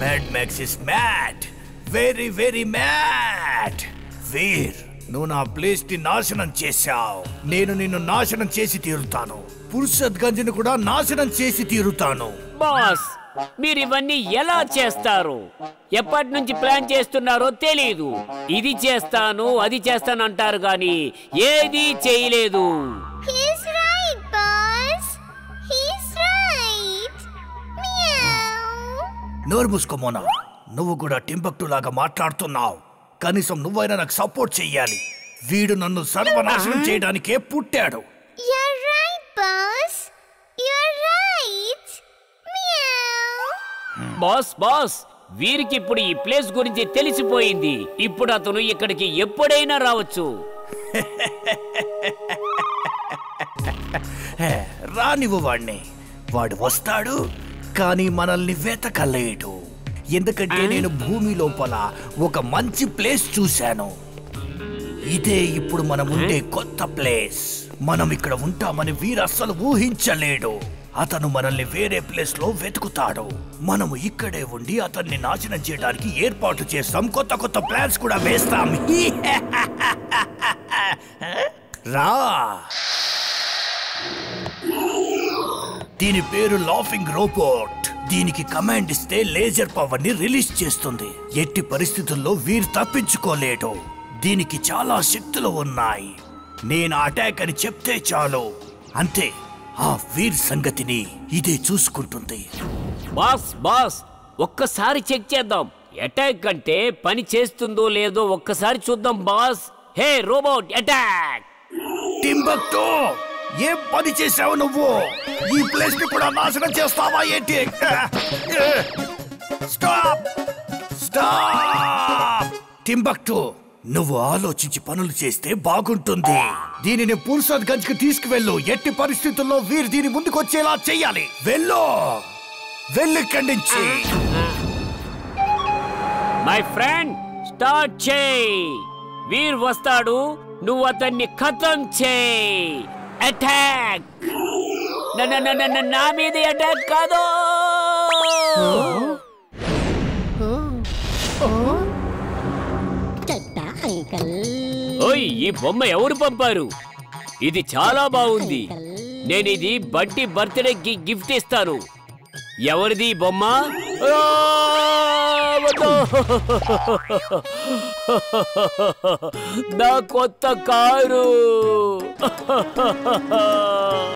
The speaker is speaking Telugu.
Mad Max is mad very very mad Veer నువ్వు నా ప్లేస్ ని నాశనం చేశావు నేను నిన్ను నాశనం చేసి తీరుతాను పురుషత్ గంజ్ని కూడా నాశనం చేసి తీరుతాను బాస్ మీరు ఇవన్నీ ఎలా చేస్తారు ఎప్పటి నుంచి ప్లాన్ చేస్తున్నారో తెలీదు ఇది చేస్తాను అది చేస్తాను అంటారు గాని ఏది చేయలేదు He's right, boss. He's right. Meow. నోరు మూసుకోమోనా నువ్వు కూడా టింబక్టు లాగా మాట్లాడుతున్నావు కనీసం నువ్వైనా నాకు సపోర్ట్ చెయ్యాలి వీడు నన్ను సర్వనాశనం చేయడానికే పుట్టాడు You're right, boss. You're right. Meow. Boss boss వీరికి ఇప్పుడు ఈ ప్లేస్ గురించి తెలిసిపోయింది ఇప్పుడు అతను ఇక్కడికి ఎప్పుడైనా రావచ్చు హే, రానివ్వు వాణ్ణి వాడు వస్తాడు కానీ మనల్ని వెతకలేడు ఎందుకంటే నేను భూమి లోపల ఒక మంచి ప్లేస్ చూశాను ఇదే ఇప్పుడు మనం ఉండే కొత్త ప్లేస్ మనం ఇక్కడ ఉంటామని వీరు అస్సలు ఊహించలేడు అతను మనల్ని వేరే ప్లేస్ లో వెతుకుతాడు మనము ఇక్కడే ఉండి అతన్ని నాశనం చేయడానికి ఏర్పాటు చేస్తాం కొత్త కొత్త ప్లాన్స్ కూడా వేస్తాం రా దీని పేరు లాఫింగ్ రోబోట్ దీనికి కమాండ్ ఇస్తే లేజర్ పవర్ ని రిలీజ్ చేస్తుంది ఎట్టి పరిస్థితుల్లో వీరు తప్పించుకోలేడు దీనికి చాలా శక్తులు ఉన్నాయి నేను అటాక్ అని చెప్తే చాలు అంతే ఆ వీర్ సంగతిని ఇదే చూసుకుంటుంది బాస్ బాస్ ఒక్కసారి చెక్ చేద్దాం అటాక్ అంటే పని చేస్తుందో లేదో ఒక్కసారి చూద్దాం boss hey robot attack Timbuktu ఏం పని చేసావు నువ్వు ఈ ప్లేస్ ని కూడా నాశనం చేస్తావా ఏంటి స్టాప్ స్టాప్ టింబక్టో నువ్వు ఆలోచించి పనులు చేస్తే బాగుంటుంది దీనిని పురుషద్ గంజ్ కి తీసుకువెళ్ళు ఎట్టి పరిస్థితుల్లో వీరు దీని ముందుకు వచ్చేలా చెయ్యాలి వెళ్ళు వెళ్ళు ఇక్కడి నుంచి మై ఫ్రెండ్ స్టార్ట్ చేయి వీర్ వస్తాడు నువ్వు అతన్ని ఖతం చేయి అటాక్ నా మీద అటాక్ కాదు చెట్ట అంకల్ ఓయ్ ఈ బొమ్మ ఎవరు పంపారు ఇది చాలా బాగుంది నేను ఇది బట్టి బర్త్డేకి గిఫ్ట్ ఇస్తాను ఎవరిది ఈ బొమ్మ ఆ, వద్దు. నా కొత్త కారు